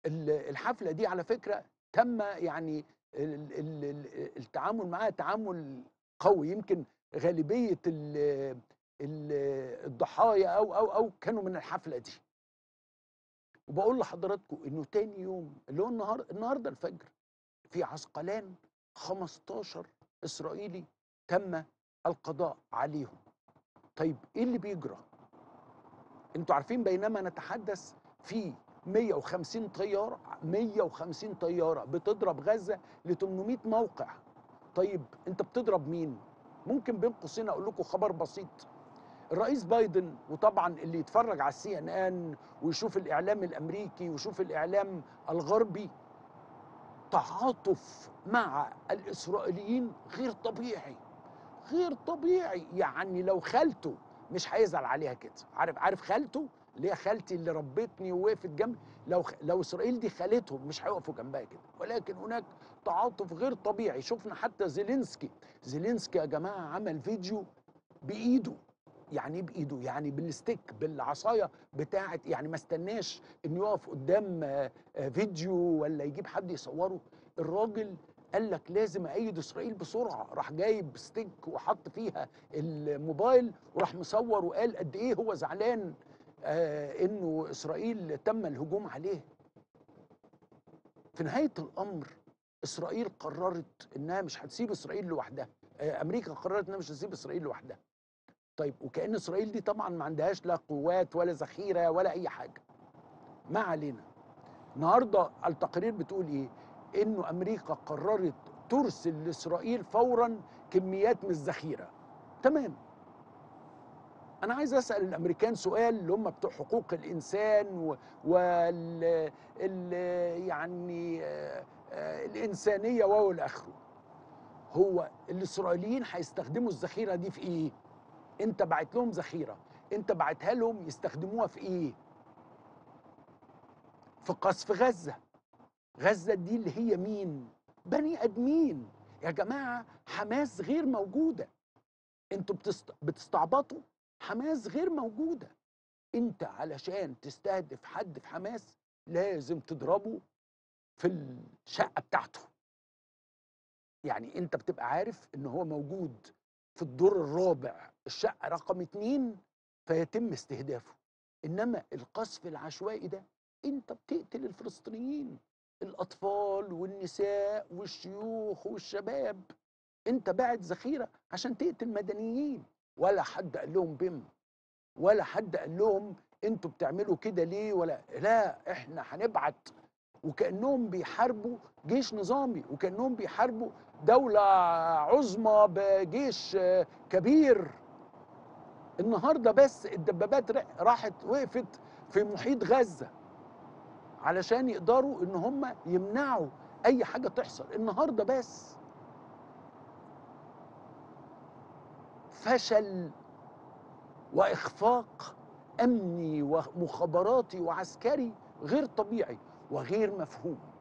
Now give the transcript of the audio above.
الحفله دي على فكره تم يعني ال ال ال التعامل معاها تعامل قوي يمكن غالبيه ال ال الضحايا او او او كانوا من الحفله دي وبقول لحضراتكم انه تاني يوم اللي هو النهار النهارده الفجر في عسقلان 15 اسرائيلي تم القضاء عليهم طيب ايه اللي بيجرى انتوا عارفين بينما نتحدث في 150 طياره 150 طياره بتضرب غزه ل 800 موقع طيب انت بتضرب مين ممكن بين قوسين اقول لكم خبر بسيط الرئيس بايدن وطبعا اللي يتفرج على السي ان ان ويشوف الاعلام الامريكي ويشوف الاعلام الغربي تعاطف مع الاسرائيليين غير طبيعي غير طبيعي يعني لو خالته مش هيزعل عليها كده عارف عارف خالته اللي هي خالتي اللي ربتني ووقفت جنبي لو لو اسرائيل دي خالتهم مش هيقفوا جنبها كده ولكن هناك تعاطف غير طبيعي شفنا حتى زيلينسكي زيلينسكي يا جماعه عمل فيديو بايده يعني ايه بايده يعني بالستيك بالعصايه بتاعه يعني ما استناش انه يقف قدام فيديو ولا يجيب حد يصوره الراجل قال لك لازم ايد اسرائيل بسرعه راح جايب ستيك وحط فيها الموبايل وراح مصور وقال قد ايه هو زعلان آه انه اسرائيل تم الهجوم عليه في نهايه الامر اسرائيل قررت انها مش هتسيب اسرائيل لوحدها آه امريكا قررت انها مش هتسيب اسرائيل لوحدها طيب وكأن إسرائيل دي طبعا ما عندهاش لا قوات ولا ذخيرة ولا أي حاجة ما علينا النهاردة التقارير بتقول إيه إنه أمريكا قررت ترسل لإسرائيل فورا كميات من الذخيرة تمام أنا عايز أسأل الأمريكان سؤال اللي هم بتوع حقوق الإنسان وال ال يعني الإنسانية وإلى آخره هو الإسرائيليين هيستخدموا الذخيرة دي في إيه؟ انت بعت لهم ذخيره انت بعتها لهم يستخدموها في ايه في قصف غزه غزه دي اللي هي مين بني ادمين يا جماعه حماس غير موجوده انتوا بتست... بتستعبطوا حماس غير موجوده انت علشان تستهدف حد في حماس لازم تضربه في الشقه بتاعته يعني انت بتبقى عارف ان هو موجود في الدور الرابع الشقة رقم اتنين فيتم استهدافه إنما القصف العشوائي ده أنت بتقتل الفلسطينيين الأطفال والنساء والشيوخ والشباب أنت باعت ذخيرة عشان تقتل مدنيين ولا حد قال لهم بم ولا حد قال لهم انتوا بتعملوا كده ليه ولا لا احنا هنبعت وكانهم بيحاربوا جيش نظامي وكانهم بيحاربوا دوله عظمى بجيش كبير النهارده بس الدبابات راحت وقفت في محيط غزه علشان يقدروا ان هم يمنعوا اي حاجه تحصل النهارده بس فشل واخفاق امني ومخابراتي وعسكري غير طبيعي وغير مفهوم